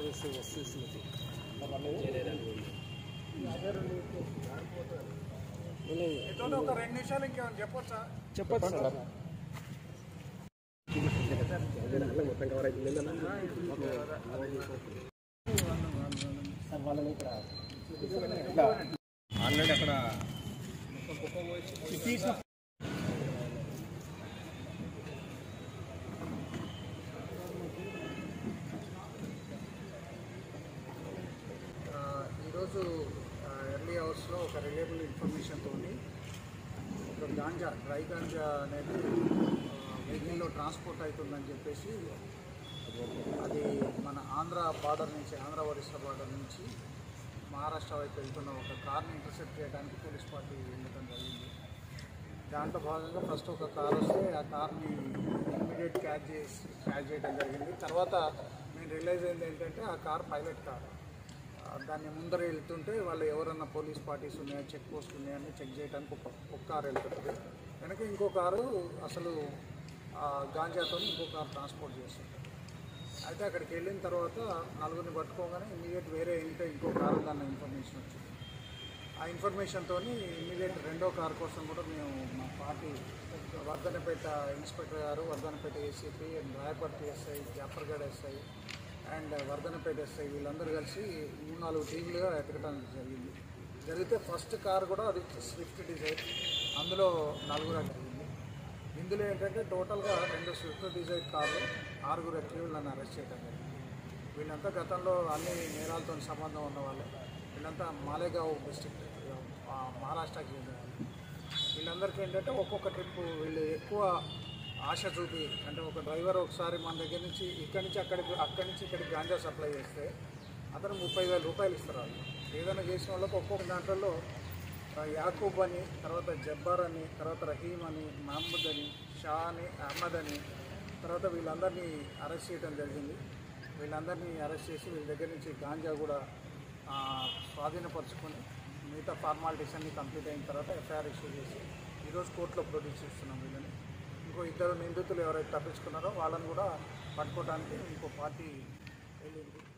మీతో ఒక రెండు నిమిషాలు ఇంకేమైనా చెప్పొచ్చా చెప్పచ్చు సార్ ఆల్రెడీ అక్కడ ఆ, ఈరోజు ఎర్లీ అవర్స్లో ఒక రిలయబుల్ ఇన్ఫర్మేషన్తో ఒక గాంజా డ్రై గాంజా అనేది వెహికల్లో ట్రాన్స్పోర్ట్ అవుతుందని చెప్పేసి అది మన ఆంధ్ర బార్డర్ నుంచి ఆంధ్ర ఒరిస్సా బార్డర్ నుంచి మహారాష్ట్ర వైపు వెళ్తున్న ఒక కార్ని ఇంటర్సెప్ట్ చేయడానికి పోలీస్ పార్టీ వెళ్ళడం జరిగింది దాంట్లో భాగంగా ఫస్ట్ ఒక కార్ వస్తే ఆ కార్ని ఇమీడియట్ క్యాచ్ చేసి క్యాచ్ చేయడం జరిగింది తర్వాత నేను రియలైజ్ అయింది ఏంటంటే ఆ కార్ పైలట్ కార్ ఆ, దాన్ని ముందర వెళ్తుంటే వాళ్ళు ఎవరన్నా పోలీస్ పార్టీస్ ఉన్నాయా చెక్ పోస్ట్ ఉన్నాయని చెక్ చేయడానికి ఒక ఒక కారు వెళ్తుంది వెనక ఇంకో కారు అసలు ఆ, గాంజాతో ఇంకో కారు ట్రాన్స్పోర్ట్ చేస్తుంది అయితే అక్కడికి వెళ్ళిన తర్వాత నలుగురిని పట్టుకోగానే ఇమీడియట్ వేరే ఇంకా ఇంకో కారు ఉందన్న ఇన్ఫర్మేషన్ వచ్చింది ఆ ఇన్ఫర్మేషన్తో ఇమీడియట్ రెండో కారు కోసం కూడా మేము మా పార్టీ వర్ధనపేట ఇన్స్పెక్టర్ గారు Vardhannapet ACP and Rayaparthi SI Zafargadh SI and Vardhannapet SI వీళ్ళందరూ కలిసి మూడు నాలుగు టీంలుగా ఎతకడం జరిగింది జరిగితే ఫస్ట్ కారు కూడా అది స్విఫ్ట్ డిజైర్ అందులో నలుగురు జరిగింది ఇందులో ఏంటంటే టోటల్గా రెండు స్విఫ్ట్ డిజైర్ కార్లు ఆరుగురు వ్యక్తులను అరెస్ట్ చేయడం జరిగింది వీళ్ళంతా గతంలో అన్ని నేరాలతో సంబంధం ఉన్న వాళ్ళే వీళ్ళంతా మాలేగావ్ డిస్టిక్ మహారాష్ట్రకి చెందిన వాళ్ళు వీళ్ళందరికీ ఏంటంటే ఒక్కొక్క ట్రిప్ వీళ్ళు ఎక్కువ ఆశ చూపి అంటే ఒక డ్రైవర్ ఒకసారి మన దగ్గర నుంచి ఇక్కడి నుంచి అక్కడికి అక్కడి నుంచి ఇక్కడికి గాంజా సప్లై చేస్తే అతను ముప్పై వేల రూపాయలు ఇస్తారు వాళ్ళు ఏదైనా చేసిన వాళ్ళకి ఒక్కొక్క దాంట్లో ఆ, యాకూబ్ అని తర్వాత జబ్బార్ అని తర్వాత రహీం అని మహమ్మద్ అని షా అని అహ్మద్ అని తర్వాత వీళ్ళందరినీ అరెస్ట్ చేయడం జరిగింది వీళ్ళందరినీ అరెస్ట్ చేసి వీళ్ళ దగ్గర నుంచి గాంజా కూడా ఆ, స్వాధీనపరుచుకొని మిగతా ఫార్మాలిటీస్ అన్ని కంప్లీట్ అయిన తర్వాత ఎఫ్ఐఆర్ ఇష్యూ చేసి ఈరోజు కోర్టులో ప్రొడ్యూస్ చేస్తున్నాం వీళ్ళని ఇంకో ఇద్దరు నిందితులు ఎవరైతే తప్పించుకున్నారో వాళ్ళని కూడా పట్టుకోవడానికి ఇంకో పార్టీ వెళ్ళింది